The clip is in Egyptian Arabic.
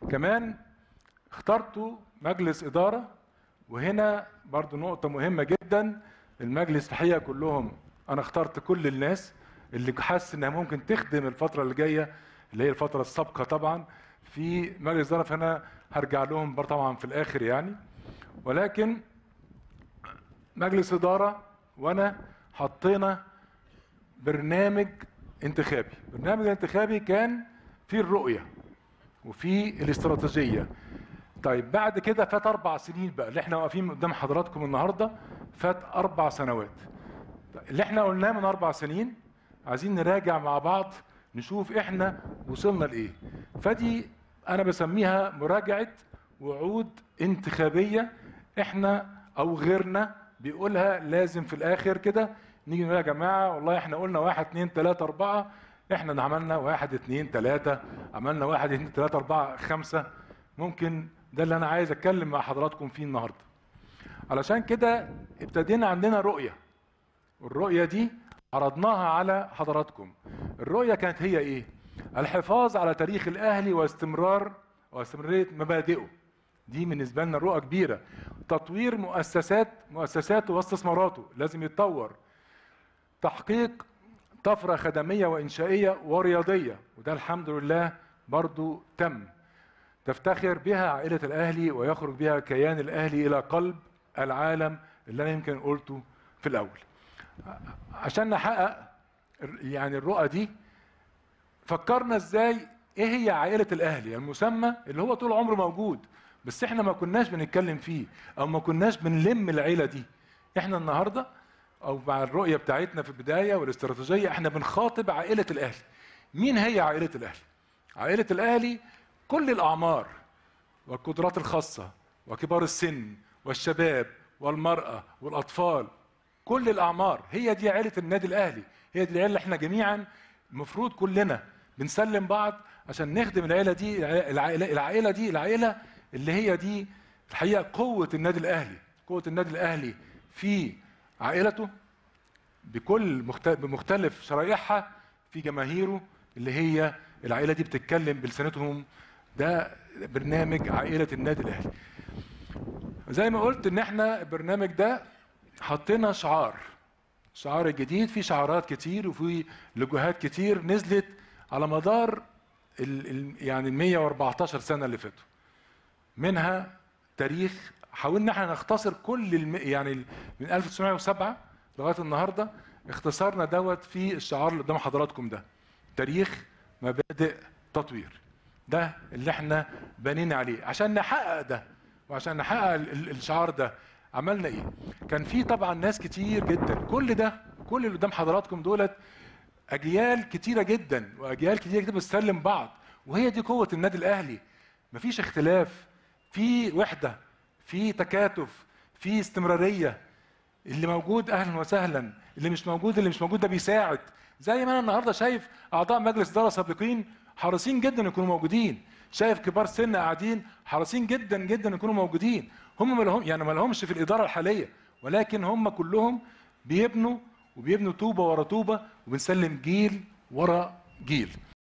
كمان اخترتوا مجلس اداره وهنا برضو نقطه مهمه جدا المجلس الحقيقه كلهم انا اخترت كل الناس اللي حاسس انها ممكن تخدم الفتره اللي جايه اللي هي الفتره السابقه طبعا في مجلس اداره فانا هرجع لهم برضه طبعا في الاخر يعني ولكن مجلس اداره وانا حطينا برنامج انتخابي برنامج الانتخابي كان فيه الرؤيه وفي الاستراتيجيه طيب بعد كده فات اربع سنين بقى اللي احنا واقفين قدام حضراتكم النهارده فات اربع سنوات اللي احنا قلناه من اربع سنين عايزين نراجع مع بعض نشوف احنا وصلنا لايه فدي انا بسميها مراجعه وعود انتخابيه احنا او غيرنا بيقولها لازم في الاخر كده نيجي نقول يا جماعه والله احنا قلنا واحد اتنين تلاته اربعه احنا عملنا واحد اتنين تلاته عملنا واحد اتنين تلاته اربعه خمسه ممكن ده اللي انا عايز اتكلم مع حضراتكم فيه النهارده علشان كده ابتدينا عندنا رؤيه الرؤيه دي عرضناها على حضراتكم الرؤيه كانت هي ايه الحفاظ على تاريخ الاهلي واستمرار واستمراريه مبادئه دي بالنسبه لنا رؤى كبيره تطوير مؤسسات مؤسساته واستثماراته لازم يتطور تحقيق طفره خدميه وانشائيه ورياضيه وده الحمد لله برضو تم تفتخر بها عائله الاهلي ويخرج بها كيان الاهلي الى قلب العالم اللي انا يمكن قلته في الاول عشان نحقق يعني الرؤى دي فكرنا ازاي ايه هي عائله الاهلي المسمى اللي هو طول عمره موجود بس احنا ما كناش بنتكلم فيه او ما كناش بنلم العيله دي احنا النهارده او مع الرؤيه بتاعتنا في البدايه والاستراتيجيه احنا بنخاطب عائله الاهلي مين هي عائله الاهلي عائله الاهلي كل الاعمار والقدرات الخاصه وكبار السن والشباب والمراه والاطفال كل الاعمار هي دي عائله النادي الاهلي هي دي العيله اللي احنا جميعا المفروض كلنا بنسلم بعض عشان نخدم العيله دي العائله العائله دي العائله اللي هي دي الحقيقه قوه النادي الاهلي قوه النادي الاهلي في عائلته بكل بمختلف شرائحها في جماهيره اللي هي العائله دي بتتكلم بلسانتهم ده برنامج عائله النادي الاهلي زي ما قلت ان احنا البرنامج ده حطينا شعار شعار جديد في شعارات كتير وفي لجوهات كتير نزلت على مدار ال ال يعني ال 114 سنه اللي فاتوا منها تاريخ حاولنا احنا نختصر كل الم... يعني من 1907 لغايه النهارده اختصرنا دوت في الشعار اللي قدام حضراتكم ده تاريخ مبادئ تطوير ده اللي احنا بنينا عليه عشان نحقق ده وعشان نحقق الشعار ده عملنا ايه كان في طبعا ناس كتير جدا كل ده كل اللي قدام حضراتكم دولت اجيال كتيره جدا واجيال كتيره جدا بتسلم بعض وهي دي قوه النادي الاهلي مفيش اختلاف في وحده في تكاتف في استمراريه اللي موجود اهلا وسهلا اللي مش موجود اللي مش موجود ده بيساعد زي ما انا النهارده شايف اعضاء مجلس اداره سابقين حريصين جدا يكونوا موجودين شايف كبار سن قاعدين حريصين جدا جدا يكونوا موجودين هم ما لهم يعني ما لهمش في الاداره الحاليه ولكن هم كلهم بيبنوا وبيبنوا طوبه ورا طوبه وبنسلم جيل ورا جيل